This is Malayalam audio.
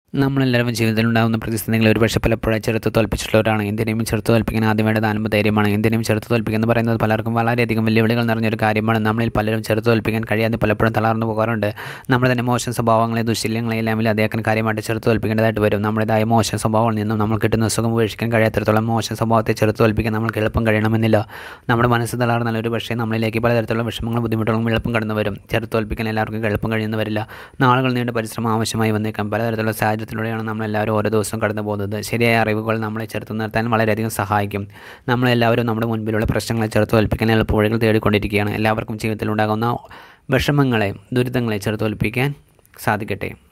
നമ്മളെല്ലാവരും ജീവിതത്തിൽ ഉണ്ടാകുന്ന പ്രതിസന്ധികൾ ഒരുപക്ഷെ പലപ്പോഴും ചെറുത്ത് തോൽപ്പിച്ചിട്ടുള്ളവരാണ് എന്തിനേയും ചെറുത്ത് തോൽപ്പിക്കാൻ ആദ്യം വേണ്ടത് ആത്മധൈര്യമാണ് എന്തിനേയും ചെറുത്ത് തോൽപ്പിക്കുക എന്ന് പറയുന്നത് പലർക്കും വളരെയധികം വെല്ലുവിളികൾ നിറഞ്ഞൊരു കാര്യമാണ് നമ്മളിൽ പലരും ചെറുത്ത് തോൽപ്പിക്കാൻ കഴിയാതെ പലപ്പോഴും തളർന്നു പോകാറുണ്ട് നമ്മൾ തന്നെ മോശം സ്വഭാവങ്ങളെ ദുശീലങ്ങളെ എല്ലാം ഇല്ലാതെയാക്കാൻ കാര്യമായിട്ട് ചെറുത്ത് തോൽപ്പിക്കേണ്ടതായിട്ട് വരും നമ്മുടേതായ മോശം സ്വഭാവങ്ങളിൽ നിന്നും നമ്മൾ കിട്ടുന്ന സുഖം ഉപേക്ഷിക്കാൻ കഴിയാത്തടത്തോളം മോശം സ്വഭാവത്തെ ചെറുത്ത് തോൽപ്പിക്കാൻ നമ്മൾക്ക് എളുപ്പം കഴിയണമെന്നില്ല നമ്മുടെ മനസ്സ് തളർന്നാൽ ഒരു പക്ഷേ നമ്മളിലേക്ക് പലതരത്തിലുള്ള വിഷമങ്ങളും ബുദ്ധിമുട്ടുകളും എളുപ്പം കടന്നു വരും ചെറുത്ത് തോൽപ്പിക്കാൻ എല്ലാവർക്കും എളുപ്പം കഴിയുന്നു വരില്ല നാളുകൾ നീണ്ട പരിശ്രമം ആവശ്യമായി വന്നേക്കാം പലതരത്തിലുള്ള സാഹചര്യത്തിലൂടെയാണ് നമ്മളെല്ലാവരും ഓരോ ദിവസവും കടന്നു പോകുന്നത് ശരിയായ അറിവുകൾ നമ്മളെ ചെറുത്ത് നിർത്താൻ വളരെയധികം സഹായിക്കും നമ്മളെല്ലാവരും നമ്മുടെ മുൻപിലുള്ള പ്രശ്നങ്ങളെ ചെറുത്ത് തോൽപ്പിക്കാൻ എളുപ്പവഴികൾ തേടിക്കൊണ്ടിരിക്കുകയാണ് എല്ലാവർക്കും ജീവിതത്തിൽ ഉണ്ടാകുന്ന വിഷമങ്ങളെ ദുരിതങ്ങളെ ചെറുത്ത് തോൽപ്പിക്കാൻ സാധിക്കട്ടെ